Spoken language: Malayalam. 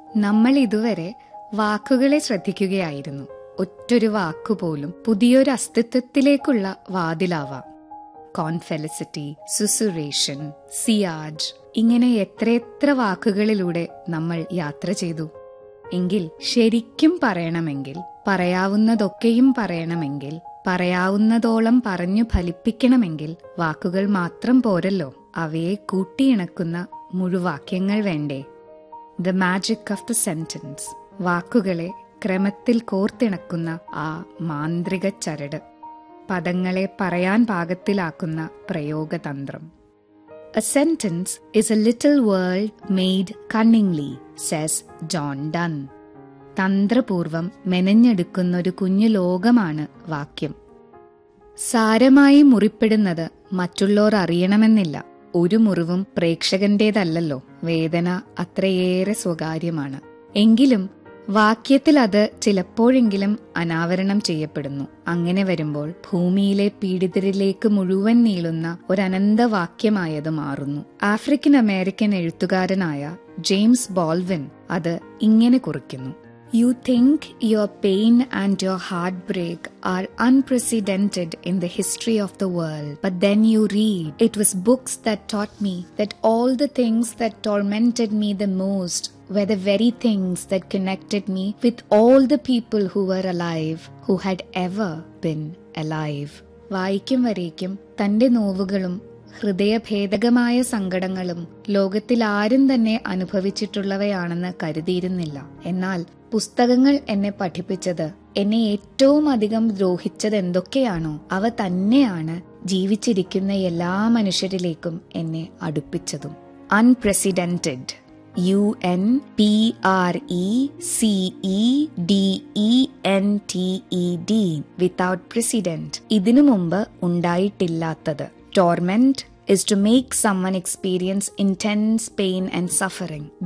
നമ്മൾ ഇതുവരെ വാക്കുകളെ ശ്രദ്ധിക്കുകയായിരുന്നു ഒറ്റൊരു വാക്കുപോലും പുതിയൊരു അസ്തിത്വത്തിലേക്കുള്ള വാതിലാവാം കോൺഫെലിസിറ്റി സുസുറേഷൻ സിയാജ് ഇങ്ങനെ എത്രയെത്ര വാക്കുകളിലൂടെ നമ്മൾ യാത്ര ചെയ്തു എങ്കിൽ ശരിക്കും പറയണമെങ്കിൽ പറയാവുന്നതൊക്കെയും പറയണമെങ്കിൽ പറയാവുന്നതോളം പറഞ്ഞു ഫലിപ്പിക്കണമെങ്കിൽ വാക്കുകൾ മാത്രം പോരല്ലോ അവയെ കൂട്ടിയിണക്കുന്ന മുഴുവാക്യങ്ങൾ വേണ്ടേ the magic of the sentence വാക്കുകളെ ക്രമത്തിൽ കോർത്തിണക്കുന്ന ആ മാന്ത്രിക ചരട് പദങ്ങളെ പറയാൻ പാകത്തിലാക്കുന്ന പ്രയോഗതന്ത്രം A sentence is a little world made cunningly, says John Donne. തന്ത്രപൂർവം മെനഞ്ഞെടുക്കുന്ന ഒരു കുഞ്ഞു ലോകമാണ് വാക്യം സാരമായി മുറിപ്പെടുന്നത് മറ്റുള്ളവർ അറിയണമെന്നില്ല ഒരു മുറിവും പ്രേക്ഷകന്റേതല്ലല്ലോ വേദന അത്രയേറെ സ്വകാര്യമാണ് എങ്കിലും വാക്യത്തിൽ അത് ചിലപ്പോഴെങ്കിലും അനാവരണം ചെയ്യപ്പെടുന്നു അങ്ങനെ വരുമ്പോൾ ഭൂമിയിലെ പീഡിതരിലേക്ക് മുഴുവൻ നീളുന്ന ഒരനന്തവാക്യമായത് മാറുന്നു ആഫ്രിക്കൻ അമേരിക്കൻ എഴുത്തുകാരനായ ജെയിംസ് ബോൾവിൻ അത് ഇങ്ങനെ കുറിക്കുന്നു You think your pain and your heartbreak are unprecedented in the history of the world, but then you read, It was books that taught me that all the things that tormented me the most were the very things that connected me with all the people who were alive, who had ever been alive. വായിക്കും വരേക്കും തന്റെ നോവുകളും ഹൃദയഭേദകമായ സങ്കടങ്ങളും ലോകത്തിൽ ആരും തന്നെ അനുഭവിച്ചിട്ടുള്ളവയാണെന്ന് കരുതിയിരുന്നില്ല എന്നാൽ പുസ്തകങ്ങൾ എന്നെ പഠിപ്പിച്ചത് എന്നെ ഏറ്റവും അധികം ദ്രോഹിച്ചത് എന്തൊക്കെയാണോ അവ തന്നെയാണ് ജീവിച്ചിരിക്കുന്ന എല്ലാ മനുഷ്യരിലേക്കും എന്നെ അടുപ്പിച്ചതും unprecedented U N P R E C E D E N T E D without precedent ഇതിനു മുമ്പ് ഉണ്ടായിട്ടില്ലാത്തത് torment is to make someone experience intense pain and suffering.